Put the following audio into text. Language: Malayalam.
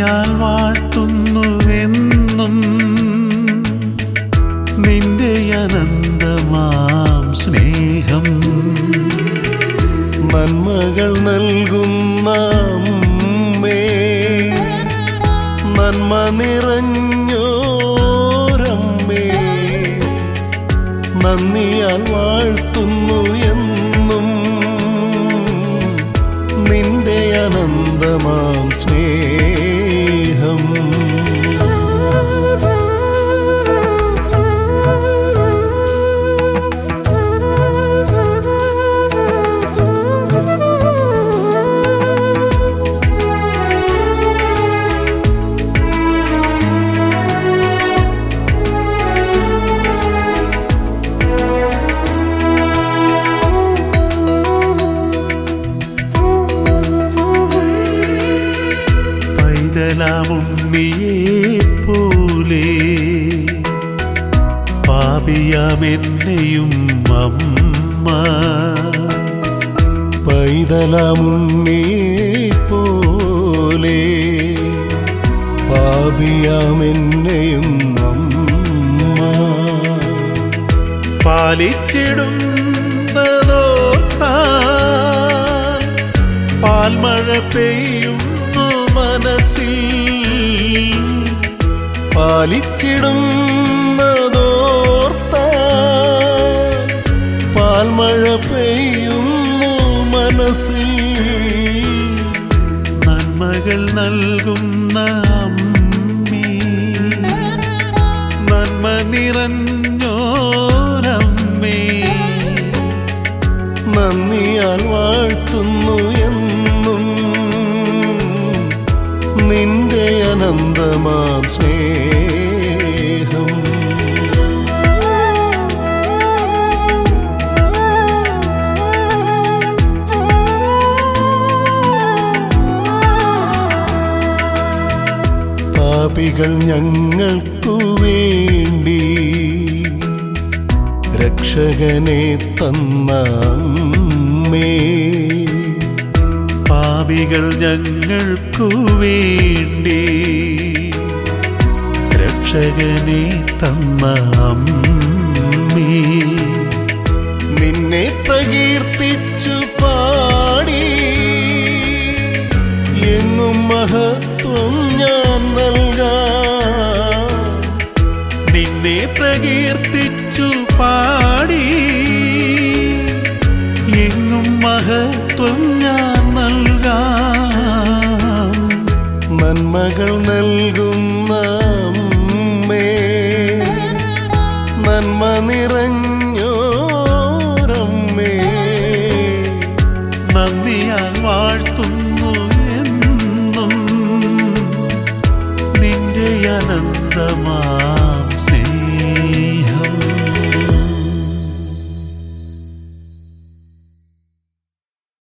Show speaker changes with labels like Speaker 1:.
Speaker 1: നന്ദിയാൽ വാഴ്ത്തുന്നുവെന്നും നിന്റെ അനന്തമാം സ്നേഹം
Speaker 2: നന്മകൾ നൽകുന്ന അമ്മേ നന്മ നിറഞ്ഞോരമ്മേ നന്ദിയാൽ വാഴ്ത്തുന്നു എന്നും നിന്റെ അനന്തമാം സ്നേഹം
Speaker 1: പൈതലാമുണ്ണിയെ പോലെ പാപിയാമെന്നെയും അമ്മ
Speaker 2: പൈതലമുണ്ണിയെ പോലെ പാപിയാമെന്നെയും അമ്മ
Speaker 1: പാലിച്ചിടുന്നതോർത്താൽ പാൽമഴ പെയ്യുന്നു മനസ്സിൽ
Speaker 2: പാലിച്ചിടുന്നതോർത്ത പാൽമഴ പെയ്യുന്നു മനസ്സിൽ
Speaker 1: നന്മകൾ നൽകുന്ന അമ്മേ നന്മ നിറഞ്ഞോരമ്മേ
Speaker 2: നന്ദിയാൽ വാഴ്ത്തുന്നു എന്നും നിന്റെ അനന്തമാം സ്നേഹം പാപികൾ ഞങ്ങൾക്കു വേണ്ടി രക്ഷകനെ തന്ന അമ്മേ
Speaker 1: പാപികൾ ഞങ്ങൾക്കു വേണ്ടി രക്ഷകനെ തന്ന അമ്മേ
Speaker 2: നിന്നെ പ്രകീർത്തിച്ചു പാടി എങ്ങും മഹത്വം ഞാൻ നൽകാം
Speaker 1: നിന്നെ പ്രകീർത്തിച്ചു പാടി എങ്ങും മഹത്വം ഞാൻ നൽകാം
Speaker 2: നന്മകൾ നൽകുന്ന അമ്മേ നന്മ നിറഞ്ഞോരമ്മേ
Speaker 1: നന്ദിയാൽ വാഴ്ത്തുന്നു എന്നും നിന്റെ അനന്തമാ